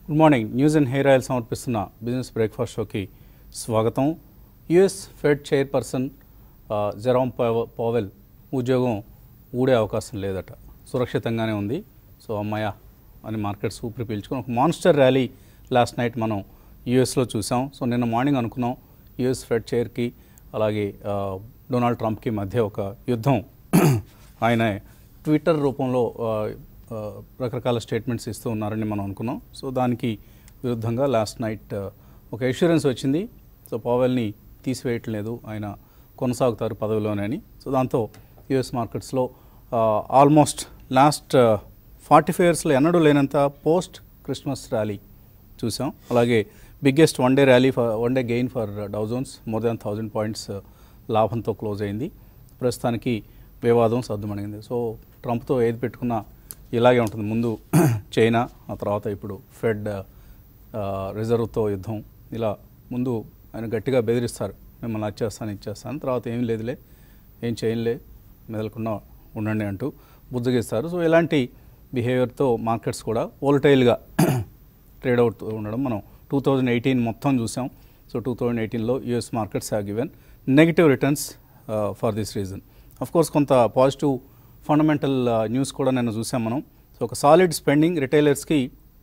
Good morning news and hair oil సమర్పిస్తున్న business breakfast షోకి స్వాగతం యుఎస్ ఫెడ్ చైర్పర్సన్ ఆ, జెరామ్ పావ- పావెల్ ఉద్యోగం ఊడే అవకాశం లేదట సురక్షితంగానే ఉంది సో అమ్మాయ అని మార్కెట్స్ ఊపిరి పీల్చుకొని ఒక మాన్స్టర్ ర్యాలీ లాస్ట్ నైట్ మనం యుఎస్లో చూసాం సో నిన్న మార్నింగ్ అనుకున్నాం యుఎస్ ఫెడ్ చైర్కి అలాగే ఆ, డొనాల్డ్ ట్రంప్కి మధ్య ఒక యుద్ధం ఆయన ట్విట్టర్ రూపంలో ఆ, ఆ, రకరకాల స్టేట్మెంట్స్ ఇస్తూ ఉన్నారని మనం అనుకున్నాం సో దానికి విరుద్ధంగా లాస్ట్ నైట్ ఆ, ఒక ఎష్యూరెన్స్ వచ్చింది సో పావెల్ని తీసివేయట్లేదు ఆయన కొనసాగుతారు పదవిలోనే అని సో దాంతో యుఎస్ మార్కెట్స్లో ఆల్మోస్ట్ లాస్ట్ ఫార్టీ ఫైవ్ ఇయర్స్లో ఎన్నడూ లేనంత పోస్ట్ క్రిస్మస్ ర్యాలీ చూసాం అలాగే biggest one day rally for one day gain for Dow Jones more than thousand points లాభంతో క్లోజ్ అయింది ప్రస్తుతానికి వివాదం సర్దుమణిగింది సో ట్రంప్తో ఏది పెట్టుకున్నా ఇలాగే ఉంటుంది ముందు చైనా ఆ తర్వాత ఇప్పుడు ఫెడ్ ఆ, రిజర్వ్తో యుద్ధం ఇలా ముందు ఆయన గట్టిగా బెదిరిస్తారు మిమ్మల్ని వచ్చేస్తాను ఇచ్చేస్తాను తర్వాత ఏం లేదులే ఏం చేయనులే మెదలకుండా ఉండండి అంటూ బుజ్జగిస్తారు సో ఇలాంటి బిహేవియర్తో మార్కెట్స్ కూడా వోలటైల్గా ట్రేడ్ అవుట్ ఉండడం మనం టూ థౌజండ్ ఎయిటీన్ మొత్తం చూసాం సో టూ థౌజండ్ ఎయిటీన్లో US markets have given negative returns for this reason of course కొంత పాజిటివ్ ఫండమెంటల్ న్యూస్ కూడా నేను చూసాం మనం సో ఒక సాలిడ్ స్పెండింగ్ రిటైలర్స్కి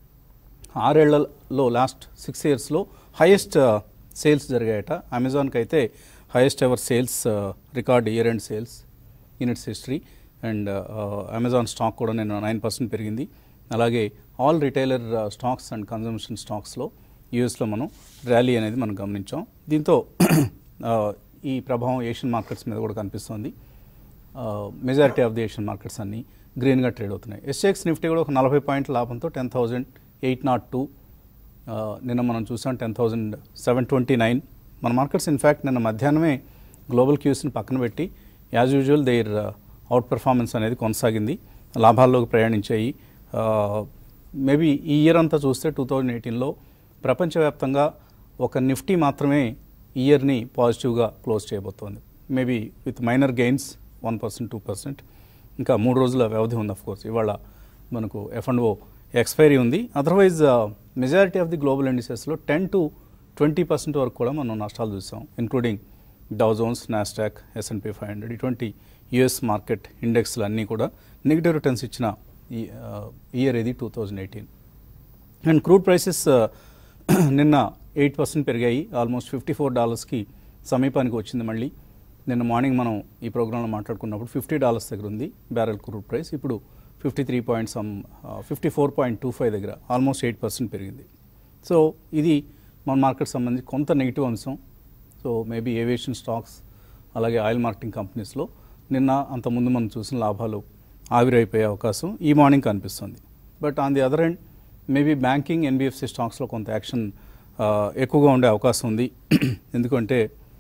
ఆరేళ్లలో లాస్ట్ సిక్స్ ఇయర్స్లో హైయెస్ట్ సేల్స్ జరిగాయట అమెజాన్కి అయితే highest ever sales record year and sales in its history and Amazon stock కూడా నేను నైన్ పర్సెంట్ పెరిగింది అలాగే all retailer stocks and consumption స్టాక్స్లో యూఎస్లో మనం ర్యాలీ అనేది మనం గమనించాం దీంతో uh, ఈ ప్రభావం ఏషియన్ మార్కెట్స్ మీద కూడా కనిపిస్తోంది majority of the Asian markets అన్నీ గ్రీన్గా ట్రేడ్ అవుతున్నాయి ఎస్ఎక్స్ నిఫ్టీ కూడా ఒక నలభై పాయింట్ల లాభంతో ten thousand eight naught two నిన్న మనం చూసాం ten thousand seven twenty nine మన మార్కెట్స్ ఇన్ఫ్యాక్ట్ నిన్న మధ్యాహ్నమే గ్లోబల్ క్యూస్ని పక్కన పెట్టి as usual their outperformance అనేది కొనసాగింది లాభాల్లోకి ప్రయాణించాయి మేబీ ఈ ఇయర్ అంతా చూస్తే టూ థౌజండ్ ఎయిటీన్లో ప్రపంచవ్యాప్తంగా ఒక నిఫ్టీ మాత్రమే ఈ ఇయర్ని పాజిటివ్గా క్లోజ్ చేయబోతోంది maybe with minor gains one percent two percent ఇంకా మూడు రోజుల వ్యవధి ఉంది కోర్స్ ఇవాళ మనకు ఎఫ్ అండ్ ఓ ఎక్స్పైరీ ఉంది otherwise majority of the global ఇండిసెస్లో టెన్ టు ట్వంటీ పర్సెంట్ వరకు కూడా మనం నష్టాలు చూసాం including Dow Jones Nasdaq S and P five hundred ఇటువంటి యుఎస్ మార్కెట్ ఇండెక్స్లు అన్నీ కూడా నెగిటివ్ రిటర్న్స్ ఇచ్చిన ఈ ఇయర్ ఇది two thousand eighteen and crude prices నిన్న ఎయిట్ పర్సెంట్ పెరిగాయి ఆల్మోస్ట్ ఫిఫ్టీ ఫోర్ డాలర్స్కి సమీపానికి వచ్చింది మళ్ళీ నిన్న మార్నింగ్ మనం ఈ ప్రోగ్రాంలో మాట్లాడుకున్నప్పుడు ఫిఫ్టీ డాలర్స్ దగ్గర ఉంది బ్యారెల్ క్రూడ్ ప్రైస్ ఇప్పుడు fifty three point some fifty four point two five దగ్గర ఆల్మోస్ట్ ఎయిట్ పర్సెంట్ పెరిగింది సో ఇది మన మార్కెట్ సంబంధించి కొంత నెగిటివ్ అంశం సో మేబీ ఏవియేషన్ స్టాక్స్ అలాగే ఆయిల్ మార్కెటింగ్ కంపెనీస్లో నిన్న అంతకుముందు మనం చూసిన లాభాలు ఆవిరైపోయే అవకాశం ఈ మార్నింగ్ కనిపిస్తుంది but on the other end maybe banking NBFC స్టాక్స్లో కొంత యాక్షన్ ఆ, ఎక్కువగా ఉండే అవకాశం ఉంది ఎందుకంటే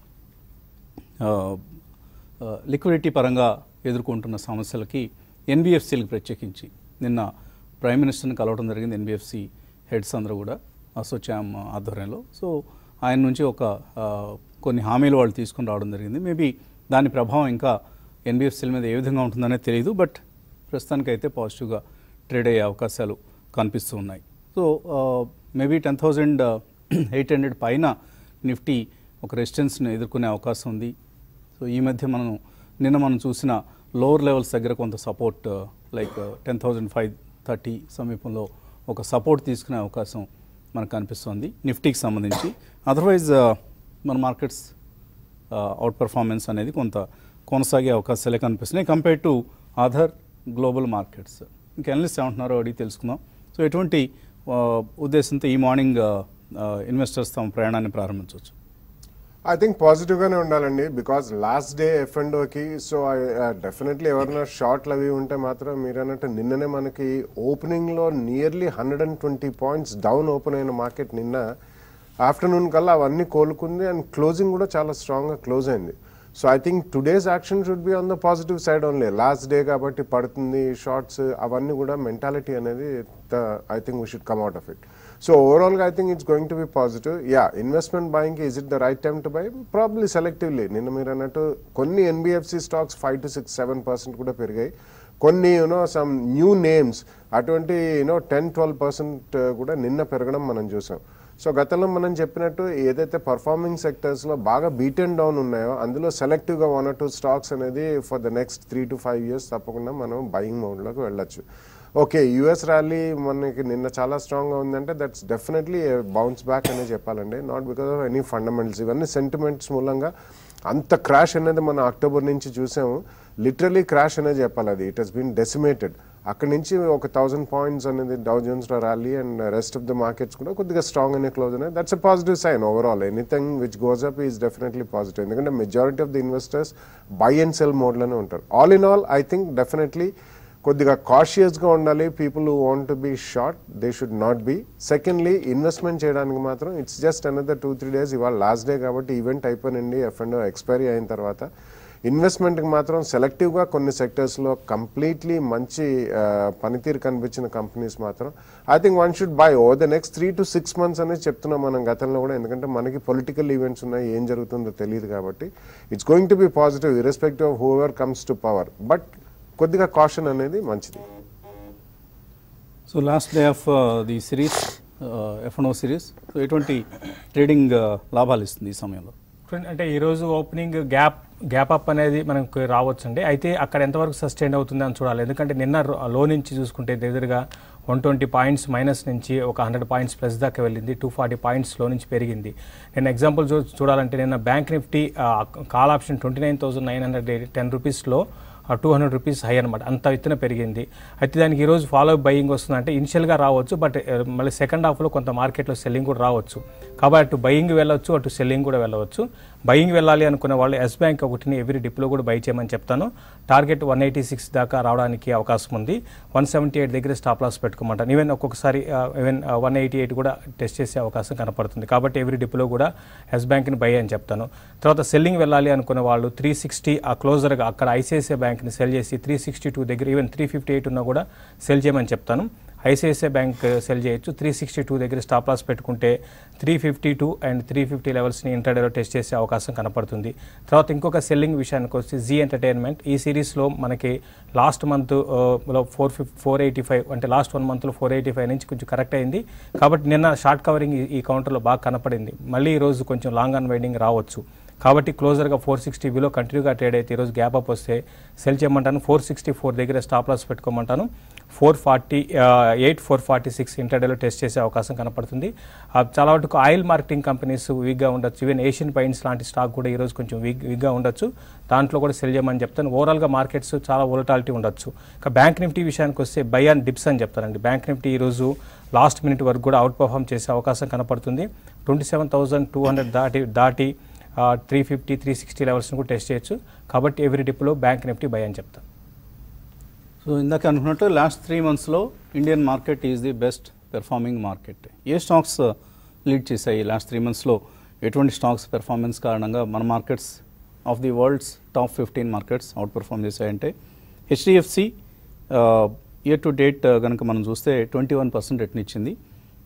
లిక్విడిటీ పరంగా ఎదుర్కొంటున్న సమస్యలకి ఎన్బిఎఫ్సీలకు ప్రత్యేకించి నిన్న ప్రైమ్ మినిస్టర్ని కలవడం జరిగింది ఎన్బిఎఫ్సి హెడ్స్ అందరూ కూడా అసోచామ్ ఆధ్వర్యంలో సో ఆయన నుంచి ఒక ఆ, కొన్ని హామీలు వాళ్ళు తీసుకుని రావడం జరిగింది మేబీ దాని ప్రభావం ఇంకా ఎన్బిఎఫ్సీల మీద ఏ విధంగా ఉంటుందనేది తెలియదు బట్ ప్రస్తుతానికైతే పాజిటివ్గా ట్రేడ్ అయ్యే అవకాశాలు కనిపిస్తూ ఉన్నాయి so maybe ten thousand eight hundred పైన నిఫ్టీ ఒక రెసిస్టెన్స్ని ఎదుర్కొనే అవకాశం ఉంది సో ఈ మధ్య మనం నిన్న మనం చూసిన లోవర్ లెవెల్స్ దగ్గర కొంత support like ten thousand five thirty సమీపంలో ఒక సపోర్ట్ తీసుకునే అవకాశం మనకు కనిపిస్తుంది నిఫ్టీకి సంబంధించి అదర్వైజ్ మన మార్కెట్స్ అవుట్ పర్ఫార్మెన్స్ అనేది కొంత కొనసాగే అవకాశాలే కనిపిస్తున్నాయి compare to other global markets ఇంకా ఎనలిస్ట్ ఏమంటున్నారో అడిగి తెలుసుకుందాం సో ఎటువంటి ఆ, ఉద్దేశంతో ఈ మార్నింగ్ ఇన్వెస్టర్స్ తమ ప్రయాణాన్ని ప్రారంభించవచ్చు ఐ థింక్ పాజిటివ్గానే ఉండాలండి because last day F and ఓకి సో డెఫినెట్లీ ఎవరైనా షార్ట్లు అవి ఉంటే మాత్రం మీరు అన్నట్టు నిన్ననే మనకి ఓపెనింగ్లో nearly hundred and twenty points down open అయిన మార్కెట్ నిన్న ఆఫ్టర్నూన్ కల్లా అవన్నీ కోలుకుంది అండ్ క్లోజింగ్ కూడా చాలా స్ట్రాంగ్గా క్లోజ్ అయింది so I think today's action should be on the positive side only last day కాబట్టి పడుతుంది షార్ట్స్ అవన్నీ కూడా మెంటాలిటీ అనేది I think we should come out of it so ఓవరాల్గా I think it's going to be positive yeah investment buying is it the right time to buy probably selectively నిన్న మీరు అన్నట్టు కొన్ని NBFC stocks five to six seven percent కూడా పెరిగాయి కొన్ని you know some new names అటువంటి you know ten twelve percent కూడా నిన్న పెరగడం మనం చూసాం సో గతంలో మనం చెప్పినట్టు ఏదైతే పర్ఫార్మింగ్ సెక్టర్స్లో బాగా బీట్ అండ్ డౌన్ ఉన్నాయో అందులో సెలెక్టివ్గా వన్ ఆర్ టూ స్టాక్స్ అనేది for the next three to five years తప్పకుండా మనం బయింగ్ మోడ్లోకి వెళ్ళొచ్చు ఓకే యుఎస్ ర్యాలీ మనకి నిన్న చాలా స్ట్రాంగ్గా ఉందంటే దట్స్ డెఫినెట్లీ బౌన్స్ బ్యాక్ అనే చెప్పాలండి not because of any fundamentals ఇవన్నీ సెంటిమెంట్స్ మూలంగా అంత క్రాష్ అనేది మనం అక్టోబర్ నుంచి చూసాము లిటరలీ క్రాష్ అనేది చెప్పాలి అది ఇట్ హెస్ బీన్ డెసిమేటెడ్ అక్కడి నుంచి ఒక థౌసండ్ పాయింట్స్ అనేది డౌ జోన్స్లో rally and rest of the markets కూడా కొద్దిగా స్ట్రాంగ్ అనే క్లోజ్ అనేది that's a positive sign overall anything which goes up is definitely positive ఎందుకంటే majority of the investors buy and sell మోడ్లోనే ఉంటారు all in all I think definitely కొద్దిగా కాషియస్గా ఉండాలి people who want to be short they should not be secondly investment చేయడానికి మాత్రం it's just another two three days ఇవాళ last day కాబట్టి event అయిపోయినండి ఎఫ్ అండ్ ఎక్స్పైరీ అయిన తర్వాత ఇన్వెస్ట్మెంట్కి మాత్రం సెలెక్టివ్గా కొన్ని సెక్టర్స్లో కంప్లీట్లీ మంచి ఆ, పనితీరు కనిపించిన కంపెనీస్ మాత్రం I think one should buy over the next three to six months అనేది చెప్తున్నాం మనం గతంలో కూడా ఎందుకంటే మనకి పొలిటికల్ ఈవెంట్స్ ఉన్నాయి ఏం జరుగుతుందో తెలియదు కాబట్టి it's going to be positive irrespective of who ever comes to power but కొద్దిగా కాషన్ అనేది మంచిది so last day of the series F and O series so ఎటువంటి ట్రేడింగ్ లాభాలు ఇస్తుంది ఈ సమయంలో చూడండి, అంటే ఈరోజు ఓపెనింగ్ గ్యాప్ గ్యాప్ అప్ అనేది మనకు రావచ్చు అండి అయితే అక్కడ ఎంతవరకు సస్టైన్ అవుతుంది అని చూడాలి ఎందుకంటే నిన్న రో- లో నుంచి చూసుకుంటే దగ్గరగా వన్ ట్వంటీ పాయింట్స్ మైనస్ నుంచి ఒక హండ్రెడ్ పాయింట్స్ ప్లస్ దాకా వెళ్ళింది టూ ఫార్టీ పాయింట్స్ లో నుంచి పెరిగింది నేను ఎగ్జాంపుల్ చూ చూడాలంటే నిన్న bank Nifty call option twenty nine thousand nine hundred ten రూపీస్లో టూ హండ్రెడ్ రూపీస్ హై అనమాట అంత ఎత్తున పెరిగింది అయితే దానికి ఈరోజు ఫాలో బయింగ్ వస్తుందంటే ఇనిషియల్గా రావచ్చు బట్ మళ్ళీ సెకండ్ హాఫ్లో కొంత మార్కెట్లో సెల్లింగ్ కూడా రావచ్చు కాబట్టి అటు బయింగ్ వెళ్ళొచ్చు అటు సెల్లింగ్ కూడా వెళ్ళవచ్చు బయింగ్ వెళ్ళాలి అనుకునే వాళ్ళు ఎస్ బ్యాంక్ ఒకటిని ఎవ్రీ డిప్లో కూడా బై చేయమని చెప్తాను టార్గెట్ వన్ ఎయిటీ సిక్స్ దాకా రావడానికి అవకాశం ఉంది వన్ సెవెంటీ ఎయిట్ దగ్గర స్టాప్ లాస్ పెట్టుకోమంటాను ఈవెన్ ఒక్కొక్కసారి ఈవెన్ వన్ ఎయిటీ ఎయిట్ కూడా టెస్ట్ చేసే అవకాశం కనపడుతుంది కాబట్టి ఎవ్రీ డిప్లో కూడా ఎస్ బ్యాంక్ని బై అని చెప్తాను తర్వాత సెల్లింగ్ వెళ్ళాలి అనుకునే వాళ్ళు త్రీ సిక్స్టీ ఆ క్లోజర్గా అక్కడ ఐసిఐసిఐ బ్యాంక్ని సెల్ చేసి త్రీ సిక్స్టీ టూ దగ్గర ఈవెన్ త్రీ ఫిఫ్టీ ఎయిట్ ఉన్నా కూడా సెల్ చేయమని చెప్తాను ఐసిఐసిఐ బ్యాంక్ సెల్ చేయొచ్చు త్రీ సిక్స్టీ టూ దగ్గర స్టాప్ లాస్ పెట్టుకుంటే three fifty two and three fifty లెవెల్స్ని ఇంటర్డేలో టెస్ట్ చేసే అవకాశం కనపడుతుంది తర్వాత ఇంకొక సెల్లింగ్ విషయానికి వచ్చి జీ ఎంటర్టైన్మెంట్ ఈ సిరీస్లో మనకి లాస్ట్ మంత్ లో ఫోర్ ఫిఫ్ ఫోర్ ఎయిటీ ఫైవ్ అంటే లాస్ట్ వన్ మంత్లో ఫోర్ ఎయిటీ ఫైవ్ నుంచి కొంచెం కరెక్ట్ అయింది కాబట్టి నిన్న షార్ట్ కవరింగ్ ఈ- ఈ కౌంటర్లో బాగా కనపడింది మళ్ళీ ఈ రోజు కొంచెం లాంగ్ ఆన్ వైడింగ్ రావచ్చు కాబట్టి క్లోజర్గా ఫోర్ సిక్స్టీ బిలో కంటిన్యూగా ట్రేడ్ అయితే ఈరోజు గ్యాప్ అప్ వస్తే సెల్ చేయమంటాను ఫోర్ సిక్స్టీ ఫోర్ దగ్గర స్టాప్ లాస్ పెట్టుకోమంటాను four forty eight four forty six ఇంటర్డేలో టెస్ట్ చేసే అవకాశం కనపడుతుంది ఆ, చాలా వరకు ఆయిల్ మార్కెటింగ్ కంపెనీస్ వీక్గా ఉండొచ్చు ఈవెన్ ఏషియన్ పెయింట్స్ లాంటి స్టాక్ కూడా ఈరోజు కొంచెం వీక్ వీక్గా ఉండొచ్చు దాంట్లో కూడా సెల్ చేయమని చెప్తాను ఓవరాల్గా మార్కెట్స్ చాలా వోలటాలిటీ ఉండొచ్చు ఇక బ్యాంక్ నిఫ్టీ విషయానికి వస్తే బై అండ్ డిప్స్ అని చెప్తారండి బ్యాంక్ నిఫ్టీ ఈరోజు లాస్ట్ మినిట్ వరకు కూడా అవుట్ పర్ఫామ్ చేసే అవకాశం కనపడుతుంది twenty seven thousand two hundred దాటి దాటి త్రీ ఫిఫ్టీ త్రీ సిక్స్టీ లెవెల్స్ని కూడా టెస్ట్ చేయొచ్చు కాబట్టి ఎవ్రీ డిప్లో బ్యాంక్ నిఫ్టీ బై అని చెప్తాను సో ఇందాక అనుకున్నట్టు లాస్ట్ త్రీ మంత్స్లో Indian market is the best performing market ఏ స్టాక్స్ లీడ్ చేశాయి లాస్ట్ త్రీ మంత్స్లో ఎటువంటి స్టాక్స్ పెర్ఫార్మెన్స్ కారణంగా మన markets of the world's top fifteen markets outperform చేశాయంటే హెచ్డిఎఫ్సి ఇయర్ టు డేట్ కనుక మనం చూస్తే ట్వంటీ వన్ పర్సెంట్ రిటర్న్ ఇచ్చింది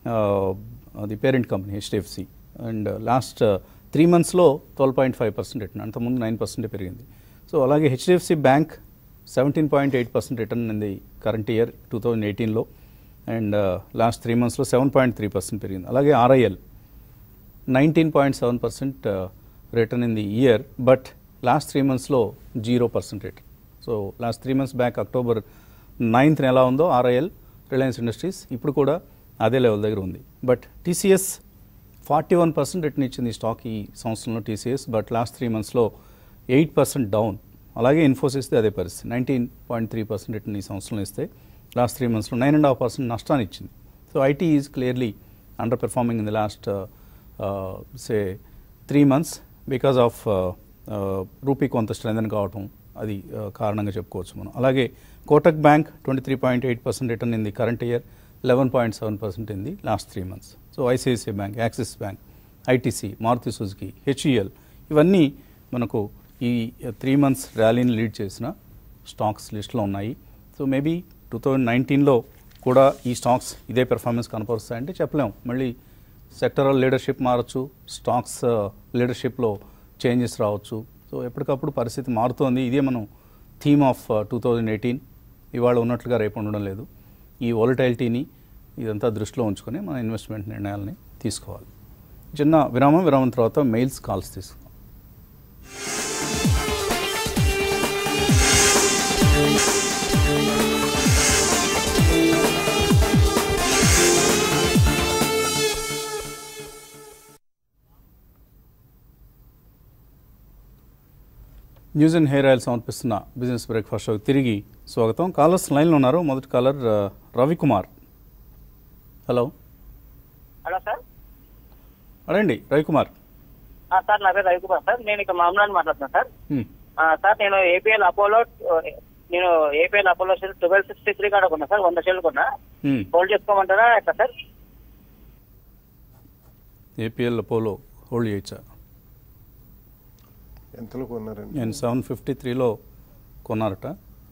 అది parent company HDFC and last three మంత్స్లో twelve point five percent return అంతకుముందు నైన్ పర్సెంట్ పెరిగింది సో అలాగే HDFC bank seventeen point eight percent return in current year two thousand ఎయిటీన్లో అండ్ లాస్ట్ త్రీ మంత్స్లో seven point three percent పెరిగింది అలాగే RIL nineteen point seven percent return in the year but last three మంత్స్లో zero percent return so last three months back October ninth ఎలా ఉందో RIL Reliance industries ఇప్పుడు కూడా అదే level దగ్గర ఉంది but TCS forty one percent return ఇచ్చింది ఈ స్టాక్ ఈ సంవత్సరంలో టీసీఎస్ బట్ లాస్ట్ త్రీ మంత్స్లో ఎయిట్ పర్సెంట్ డౌన్ అలాగే ఇన్ఫోసిస్ది అదే పరిస్థితి nineteen point three percent return ఈ సంవత్సరంలో ఇస్తే లాస్ట్ త్రీ మంత్స్లో నైన్ అండ్ హాఫ్ పర్సెంట్ నష్టాన్ని ఇచ్చింది so IT is clearly underperforming in the last say three months because of rupee కొంత స్ట్రెంథన్ కావటం అది uh, కారణంగా చెప్పుకోవచ్చు మనం అలాగే Kotak bank twenty three point eight percent return in the current year eleven point seven percent in the last three months so ICICI bank Axis bank ITC Maruti Suzuki HEL ఇవన్నీ మనకు ఈ త్రీ మంత్స్ ర్యాలీని లీడ్ చేసిన స్టాక్స్ లిస్ట్లో ఉన్నాయి సో మేబీ టూ థౌజండ్ నైన్టీన్లో కూడా ఈ స్టాక్స్ ఇదే పెర్ఫార్మెన్స్ కనపరుస్తాయంటే చెప్పలేం మళ్ళీ సెక్టరల్ లీడర్షిప్ మారచ్చు స్టాక్స్ లీడర్షిప్లో చేంజెస్ రావచ్చు సో ఎప్పటికప్పుడు పరిస్థితి మారుతోంది ఇదే మనం theme of two thousand eighteen ఇవాళ ఉన్నట్లుగా రేపు ఉండడం లేదు ఈ వాలటైలిటీని ఇదంతా దృష్టిలో ఉంచుకొని మన ఇన్వెస్ట్మెంట్ నిర్ణయాలని తీసుకోవాలి చిన్న విరామం విరామం తర్వాత మెయిల్స్ కాల్స్ తీసుకుందాం న్యూస్ అండ్ హెయిర్ ఆయిల్ సమర్పిస్తున్న బిజినెస్ బ్రేక్ఫాస్ట్ షోకి తిరిగి స్వాగతం కాలర్స్ లైన్లో ఉన్నారు మొదటి కాలర్ ఆ, రవికుమార్ హలో హలో సార్ అడండి రవికుమార్ ఆ, సార్ నా పేరు రవికుమార్ సార్ నేను ఇక్కడ మామూలు మాట్లాడుతున్నాను సార్ హ్మ్. ఆ, సార్ నేను ఏపీఎల్ అపోలో నేను APL Apollo share twelve sixty three కాడ కొన్నా సార్ వంద షేర్లు కొన్నా హ్మ్. హోల్డ్ చేసుకోమంటారా ఎట్లా సార్ ఏపీఎల్ అపోలో హోల్డ్ చేయొచ్చా ఎంతలో కొన్నారండి నేను సెవెన్ ఫిఫ్టీ త్రీలో కొన్నారట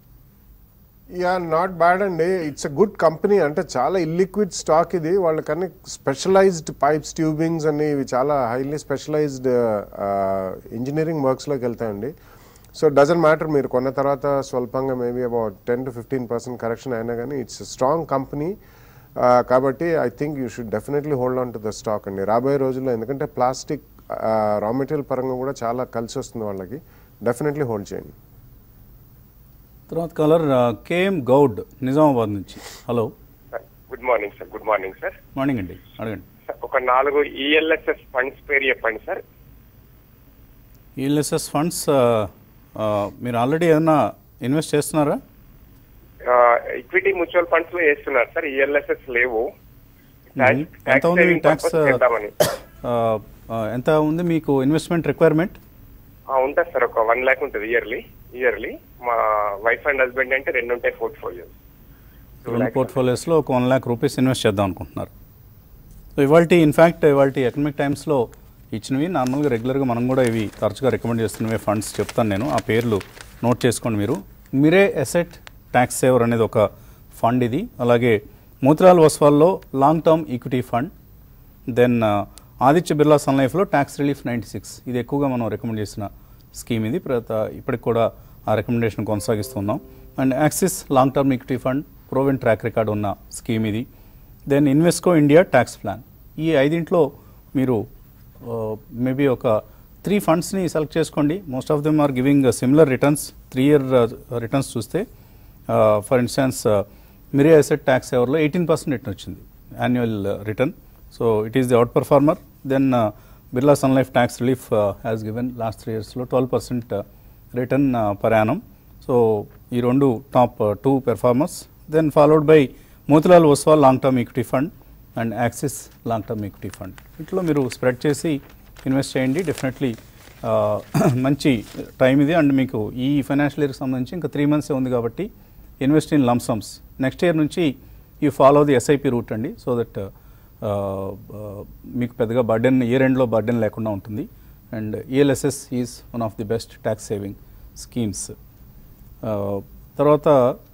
యా నాట్ బ్యాడ్ అండి ఇట్స్ అ గుడ్ కంపెనీ అంటే చాలా ఇల్లిక్విడ్ స్టాక్ ఇది వాళ్ళకన్నీ స్పెషలైజ్డ్ పైప్స్ ట్యూబింగ్స్ అన్ని ఇవి చాలా హైలీ స్పెషలైజ్డ్ ఇంజనీరింగ్ వర్క్స్లోకి వెళ్తాయండి సో డజన్ మ్యాటర్ మీరు కొన్న తర్వాత స్వల్పంగా maybe about ten to fifteen percent correction అయినా కానీ ఇట్స్ స్ట్రాంగ్ కంపెనీ కాబట్టి I think you should definitely hold on to the stock అండి రాబోయే రోజుల్లో ఎందుకంటే ప్లాస్టిక్ రా మెటీరియల్ పరంగా కూడా చాలా కలిసి వస్తుంది వాళ్ళకి డెఫినెట్లీ హోల్డ్ చేయండి తర్వాత కాలర్ ఆ, కేఎం గౌడ్ నిజామాబాద్ నుంచి hello good morning sir good morning sir morning అండి అడగండి సార్, ఒక నాలుగు ఈఎల్ఎస్ఎస్ ఫండ్స్ పేరు చెప్పండి సార్ ఈఎల్ఎస్ఎస్ ఫండ్స్ ఆ, ఆ, మీరు ఆల్రెడీ ఏదైనా ఇన్వెస్ట్ చేస్తున్నారా ఈక్విటీ మ్యూచువల్ ఫండ్స్ లో వేస్తున్నారు సార్ ఈఎల్ఎస్ఎస్ లేవు మ్మ్. ఎంత ఉంది మీ ట్యాక్స్ చేద్దామని ఆ, ఆ, ఎంత ఉంది మీకు ఇన్వెస్ట్మెంట్ రిక్వైర్మెంట్ ఆ, ఉంటుంది సార్ ఒక వన్ ల్యాక్ ఉంటుంది ఇయర్లీ ఇయర్లీ మా వైఫ్ అండ్ హస్బెండ్ అంటే రెండు ఉంటాయి పోర్ట్ఫోలియోస్ రెండు పోర్ట్ఫోలియోస్లో ఒక వన్ ల్యాక్ రూపీస్ ఇన్వెస్ట్ చేద్దాం అనుకుంటున్నారు సో ఇవాళ ఇన్ఫ్యాక్ట్ ఇవాళ ఎకనామిక్ టైమ్స్లో ఇచ్చినవి నార్మల్గా రెగ్యులర్గా మనం కూడా ఇవి తరచుగా రికమెండ్ చేస్తున్నవి ఫండ్స్ చెప్తాను నేను ఆ పేర్లు నోట్ చేసుకోండి మీరు మిరే ఎసెట్ ట్యాక్స్ సేవర్ అనేది ఒక ఫండ్ ఇది అలాగే మూత్రాల్ వస్వాల్లో long term equity fund then Aditya Birla sun లైఫ్లో ట్యాక్స్ రిలీఫ్ నైంటీ సిక్స్ ఇది ఎక్కువగా మనం రికమెండ్ చేసిన స్కీమ్ ఇది ప్రత ఇప్పటికి కూడా ఆ రికమెండేషన్ కొనసాగిస్తున్నాం and Axis long term equity fund proven track record ఉన్న స్కీమ్ ఇది then Invesco India tax plan ఈ ఐదింట్లో మీరు మేబీ ఒక త్రీ ఫండ్స్ని సెలెక్ట్ చేసుకోండి most of them are giving similar returns three year returns చూస్తే for instance Mirae asset tax ఎవర్లో ఎయిటీన్ పర్సెంట్ రిటర్న్ వచ్చింది annual return so it is the out performer then Birla sun life tax relief has given last three ఇయర్స్లో twelve percent return per annum so ఈ రెండు top two performers then followed by Motilal Oswal long term equity fund and Axis long term equity fund ఇట్లా మీరు spread చేసి invest చేయండి definitely మంచి time ఇది and మీకు ఈ ఫైనాన్షియల్ ఇయర్కి సంబంధించి ఇంకా త్రీ మంత్సే ఉంది కాబట్టి invest in lump sums next year నుంచి you follow the SIP route అండి సో దట్ మీకు పెద్దగా బర్డెన్ ఇయర్ ఎండ్లో బర్డెన్ లేకుండా ఉంటుంది and ELSS is one of the best tax saving schemes తర్వాత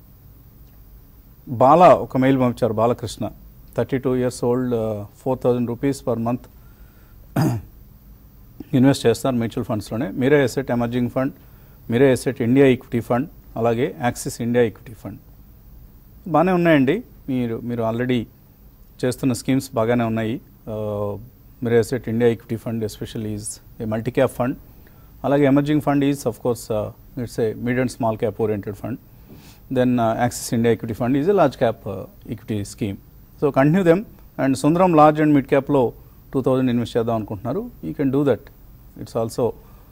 బాల ఒక మెయిల్ పంపించారు Balakrishna thirty two years old four thousand rupees per month invest చేస్తారు మ్యూచువల్ ఫండ్స్లోనే Mirae asset emerging fund Mirae asset India equity fund అలాగే Axis India equity fund బాగానే ఉన్నాయండి మీరు మీరు ఆల్రెడీ చేస్తున్న స్కీమ్స్ బాగానే ఉన్నాయి Mirae asset India equity fund especially is a multi cap fund అలాగే emerging fund is of course it's a mid and small cap oriented fund then Axis India equity fund is a large cap equity scheme so continue them and Sundaram large and mid క్యాప్లో two thousand invest చేద్దాం అనుకుంటున్నారు you can do that it's also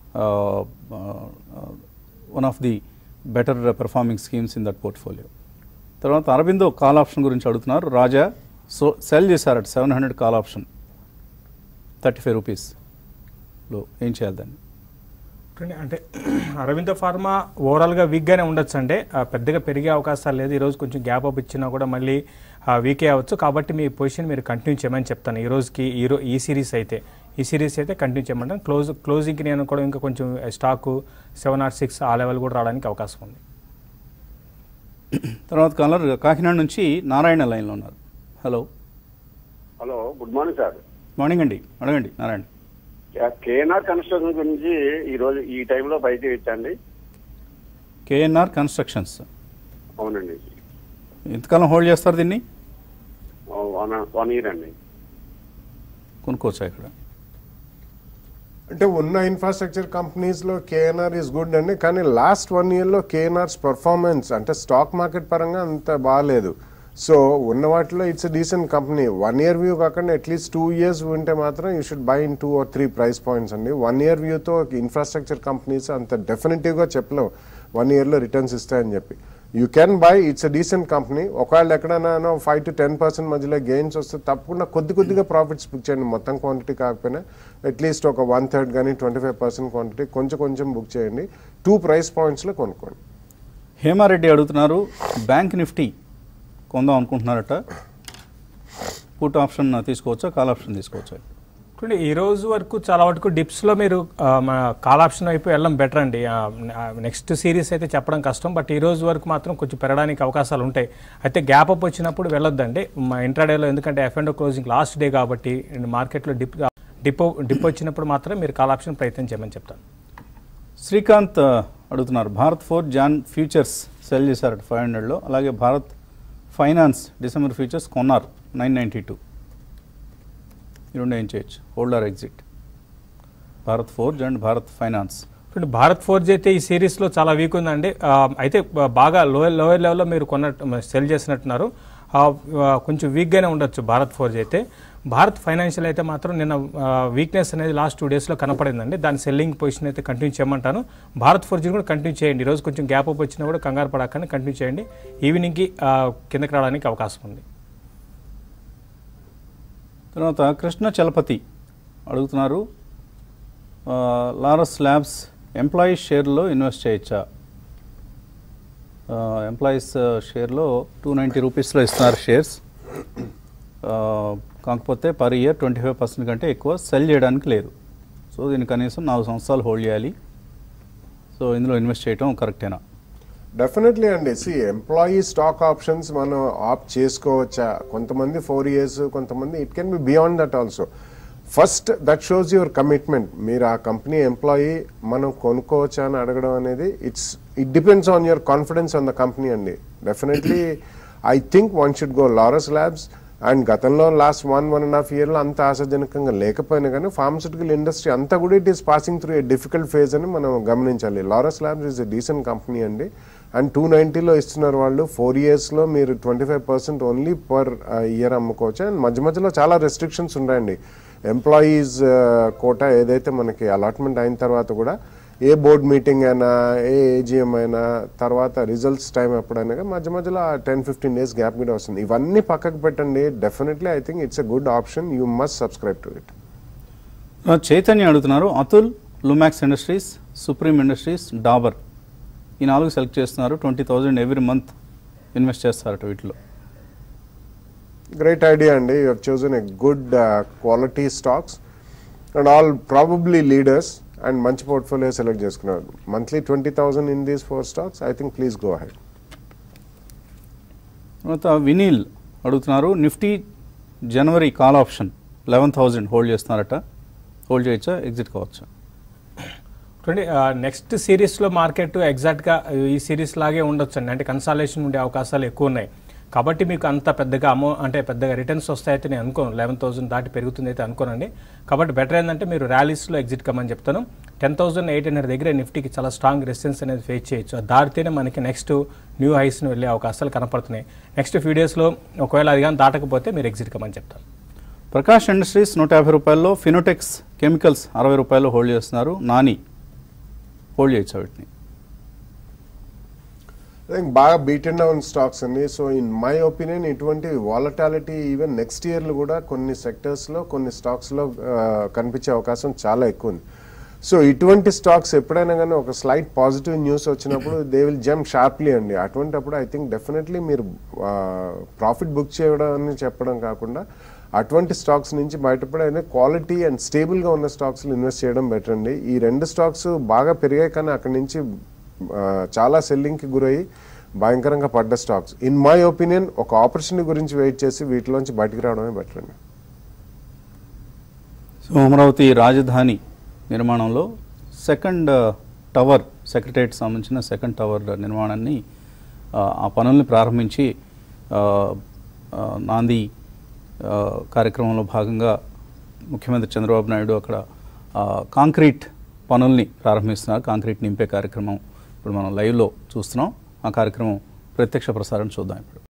one of the better performing schemes in that portfolio తర్వాత Aurobindo call option గురించి అడుగుతున్నారు Raja so sell చేశారట seven hundred call option thirty five రూపీస్లో ఏం చేయాలి దాన్ని చూడండి, అంటే అరవింద ఫార్మా ఓవరాల్గా వీక్గానే ఉండొచ్చు అంటే ఆ, పెద్దగా పెరిగే అవకాశాలు లేదు ఈరోజు కొంచెం గ్యాప్ అప్ ఇచ్చినా కూడా మళ్ళీ వీకే అవ్వచ్చు కాబట్టి మీ పొజిషన్ మీరు కంటిన్యూ చేయమని చెప్తాను ఈ రోజుకి ఈ రో ఈ సిరీస్ అయితే ఈ సిరీస్ అయితే కంటిన్యూ చేయమంటాను క్లోజ్ క్లోజింగ్కి నేను కూడా ఇంకా కొంచెం స్టాకు సెవెన్ ఆర్ సిక్స్ ఆ లెవెల్ కూడా రావడానికి అవకాశం ఉంది తర్వాత కాలర్ కాకినాడ నుంచి నారాయణ లైన్లో ఉన్నారు hello hello good morning sir morning అండి అడగండి నారాయణ కేఎన్ఆర్ కన్స్ట్రక్షన్ గురించి ఈ రోజు ఈ టైంలో బయట ఇచ్చండి కేఎన్ఆర్ కన్స్ట్రక్షన్స్ అవునండి ఎంతకాలం హోల్డ్ చేస్తారు దీన్ని వన్ వన్ ఇయర్ అండి కొనుక్కోవచ్చా ఇక్కడ అంటే ఉన్న ఇన్ఫ్రాస్ట్రక్చర్ కంపెనీస్ లో కేఎన్ఆర్ ఇస్ గుడ్ అండి కానీ లాస్ట్ వన్ ఇయర్ లో కేఎన్ఆర్స్ పర్ఫార్మెన్స్ అంటే స్టాక్ మార్కెట్ పరంగా అంత బాగాలేదు సో ఉన్న వాటిలో it's decent company one year view కాకుండా అట్లీస్ట్ టూ ఇయర్స్ ఉంటే మాత్రం you should buy in two or three price points అండి వన్ ఇయర్ వ్యూతో ఇన్ఫ్రాస్ట్రక్చర్ కంపెనీస్ అంత డెఫినెటివ్గా చెప్పలేవు వన్ ఇయర్లో రిటర్న్స్ ఇస్తాయని చెప్పి you can buy it's a decent company ఒకవేళ ఎక్కడైనా ఫైవ్ టు టెన్ పర్సెంట్ మధ్యలో గెయిన్స్ వస్తే తప్పకుండా కొద్ది కొద్దిగా ప్రాఫిట్స్ బుక్ చేయండి మొత్తం క్వాంటిటీ కాకపోయినా అట్లీస్ట్ ఒక వన్ థర్డ్ కానీ ట్వంటీ ఫైవ్ పర్సెంట్ క్వాంటిటీ కొంచెం కొంచెం బుక్ చేయండి టూ ప్రైస్ పాయింట్స్లో కొనుక్కోండి హేమారెడ్డి అడుగుతున్నారు బ్యాంక్ నిఫ్టీ కొందాం అనుకుంటున్నారట పుట్ ఆప్షన్ తీసుకోవచ్చా కాల్ ఆప్షన్ తీసుకోవచ్చా చూడండి ఈ రోజు వరకు చాలా వరకు డిప్స్లో మీరు ఆ, మన కాల్ ఆప్షన్ వైపు వెళ్ళడం బెటర్ అండి నెక్స్ట్ సిరీస్ అయితే చెప్పడం కష్టం బట్ ఈ రోజు వరకు మాత్రం కొంచెం పెరగడానికి అవకాశాలు ఉంటాయి అయితే గ్యాప్ అప్ వచ్చినప్పుడు వెళ్ళొద్దండి మా ఇంట్రాడేలో ఎందుకంటే F and closing last day కాబట్టి మార్కెట్లో డిప్ డిప్ డిప్ వచ్చినప్పుడు మాత్రం మీరు కాల్ ఆప్షన్ ప్రయత్నం చేయమని చెప్తాను శ్రీకాంత్ ఆ, అడుగుతున్నారు Bharat Forge Jan futures sell చేశారట ఫైవ్ హండ్రెడ్లో అలాగే భారత్ ఫైనాన్స్ డిసెంబర్ ఫ్యూచర్స్ కొన్నారు నైన్ నైంటీ టూ ఈ రెండు ఏం చేయొచ్చు holder exit Bharat Forge and Bharat finance ఇప్పుడు భారత్ ఫోర్జ్ అయితే ఈ సిరీస్లో చాలా వీక్ ఉందండి ఆ, అయితే బ- బాగా లోయర్ లోయర్ లెవెల్లో మీరు కొన్నట్టు సెల్ చేసినట్టున్నారు ఆ, ఆ, కొంచెం వీక్గానే ఉండొచ్చు భారత్ ఫోర్జ్ అయితే భారత్ ఫైనాన్షియల్ అయితే మాత్రం నిన్న వీక్నెస్ అనేది లాస్ట్ టూ డేస్లో కనపడిందండి దాని సెల్లింగ్ పొజిషన్ అయితే కంటిన్యూ చేయమంటాను భారత్ ఫోర్జ్ కూడా కంటిన్యూ చేయండి ఈరోజు కొంచెం గ్యాప్ అప్ వచ్చినా కూడా కంగారు పడకండి కంటిన్యూ చేయండి ఈవినింగ్కి ఆ, కిందకి రావడానికి అవకాశం ఉంది తర్వాత కృష్ణ చలపతి అడుగుతున్నారు ఆ, లారస్ ల్యాబ్స్ ఎంప్లాయీస్ షేర్లో ఇన్వెస్ట్ చేయొచ్చా ఎంప్లాయీస్ షేర్లో టూ నైంటీ రూపీస్లో ఇస్తున్నారు షేర్స్ ఆ, కాకపోతే per year twenty five percent కంటే ఎక్కువ సెల్ చేయడానికి లేదు సో దీన్ని కనీసం నాలుగు సంవత్సరాలు హోల్డ్ చేయాలి సో ఇందులో ఇన్వెస్ట్ చేయడం కరెక్టేనా డెఫినెట్లీ అండి సి ఎంప్లాయీ స్టాక్ ఆప్షన్స్ మనం ఆప్ట్ చేసుకోవచ్చా కొంతమంది ఫోర్ ఇయర్స్ కొంతమంది it can be beyond that also first that shows your commitment మీరు ఆ కంపెనీ ఎంప్లాయీ మనం కొనుక్కోవచ్చా అని అడగడం అనేది it's it depends on your confidence on the company అండి definitely I think one should go Laurus labs and గతంలో last one one and half ఇయర్లో అంత ఆశాజనకంగా లేకపోయినా కానీ ఫార్మస్యూటికల్ ఇండస్ట్రీ అంతా కూడా it is passing through a difficult phase అని మనం గమనించాలి Laurus labs is a decent company అండి అండ్ టూ నైంటీలో ఇస్తున్నారు వాళ్ళు ఫోర్ ఇయర్స్లో మీరు twenty five percent only per year అమ్ముకోవచ్చు అండ్ మధ్య మధ్యలో చాలా రెస్ట్రిక్షన్స్ ఉన్నాయండి ఎంప్లాయీస్ కోటా ఏదైతే మనకి అలాట్మెంట్ అయిన తర్వాత కూడా ఏ బోర్డ్ మీటింగ్ అయినా ఏ ఏజిఎం అయినా తర్వాత రిజల్ట్స్ టైం ఎప్పుడైనా కానీ మధ్య మధ్యలో టెన్ ఫిఫ్టీన్ డేస్ గ్యాప్ కూడా వస్తుంది ఇవన్నీ పక్కకు పెట్టండి definitely I think it's a good option you must subscribe to it ఆ, చైతన్య అడుగుతున్నారు Atul Lumax industries Supreme industries Dabur ఈ నాలుగు సెలెక్ట్ చేస్తున్నారు twenty thousand every month invest చేస్తారట వీటిలో గ్రేట్ ఐడియా అండి you have chosen a good quality stocks and all probably leaders and మంచి portfolio select చేసుకున్నారు monthly twenty thousand in these four stocks I think please go ahead తర్వాత వినీల్ అడుగుతున్నారు Nifty జనవరి call option eleven thousand hold చేస్తున్నారట hold చేయొచ్చా exit కావచ్చా చూడండి next సిరీస్లో మార్కెట్ ఎగ్జాక్ట్గా ఈ సిరీస్ లాగే ఉండొచ్చు అండి అంటే కన్సాలేషన్ ఉండే అవకాశాలు ఎక్కువ ఉన్నాయి కాబట్టి మీకు అంత పెద్దగా అమౌ అంటే పెద్దగా రిటర్న్స్ వస్తాయైతే నేను అనుకోను లెవెన్ థౌసండ్ దాటి పెరుగుతుంది అయితే అనుకోనండి కాబట్టి బెటర్ ఏంటంటే మీరు ర్యాలీస్లో ఎగ్జిట్ కమ్మని చెప్తాను టెన్ థౌసండ్ ఎయిట్ హండ్రెడ్ దగ్గర నిఫ్టీకి చాలా స్ట్రాంగ్ రెసిస్టెన్స్ అనేది ఫేస్ చేయొచ్చు అది దాటితేనే మనకి నెక్స్ట్ న్యూ హైస్ని వెళ్ళే అవకాశాలు కనపడుతున్నాయి నెక్స్ట్ ఫ్యూ డేస్లో ఒకవేళ అది కానీ దాటకపోతే మీరు ఎగ్జిట్ కమ్మని చెప్తాను ప్రకాష్ ఇండస్ట్రీస్ నూట యాభై రూపాయల్లో ఫినోటెక్స్ కెమికల్స్ అరవై రూపాయలు హోల్డ్ చేస్తున్నారు నాని హోల్డ్ చేయొచ్చా వీటిని ఐ థింక్ బాగా బీటెన్ డౌన్ స్టాక్స్ అండి సో ఇన్ మై ఒపీనియన్ ఇటువంటి వాలటాలిటీ ఈవెన్ నెక్స్ట్ ఇయర్లు కూడా కొన్ని సెక్టర్స్లో కొన్ని స్టాక్స్లో కనిపించే అవకాశం చాలా ఎక్కువ ఉంది సో ఇటువంటి స్టాక్స్ ఎప్పుడైనా కానీ ఒక స్లైట్ పాజిటివ్ న్యూస్ వచ్చినప్పుడు దే విల్ జంప్ షార్ప్లీ అండి అటువంటిప్పుడు ఐ థింక్ డెఫినెట్లీ మీరు ప్రాఫిట్ బుక్ చేయడం అని చెప్పడం కాకుండా అటువంటి స్టాక్స్ నుంచి బయటపడే క్వాలిటీ అండ్ స్టేబుల్గా ఉన్న స్టాక్స్లో ఇన్వెస్ట్ చేయడం బెటర్ అండి ఈ రెండు స్టాక్స్ బాగా పెరిగాయి కానీ అక్కడి నుంచి ఆ, చాలా సెల్లింగ్కి గురయ్యి భయంకరంగా పడ్డ స్టాక్స్ ఇన్ మై ఒపీనియన్ ఒక ఆపర్చునిటీ గురించి వెయిట్ చేసి వీటిలోంచి బయటికి రావడమే బెటర్ అండి సో అమరావతి రాజధాని నిర్మాణంలో సెకండ్ టవర్ సెక్రటరియట్ సంబంధించిన సెకండ్ టవర్ నిర్మాణాన్ని ఆ, ఆ పనుల్ని ప్రారంభించి ఆ, ఆ, నాంది ఆ, కార్యక్రమంలో భాగంగా ముఖ్యమంత్రి చంద్రబాబు నాయుడు అక్కడ ఆ, కాంక్రీట్ పనుల్ని ప్రారంభిస్తున్నారు కాంక్రీట్ నింపే కార్యక్రమం ఇప్పుడు మనం లైవ్లో చూస్తున్నాం ఆ కార్యక్రమం ప్రత్యక్ష ప్రసారం చూద్దాం ఇప్పుడు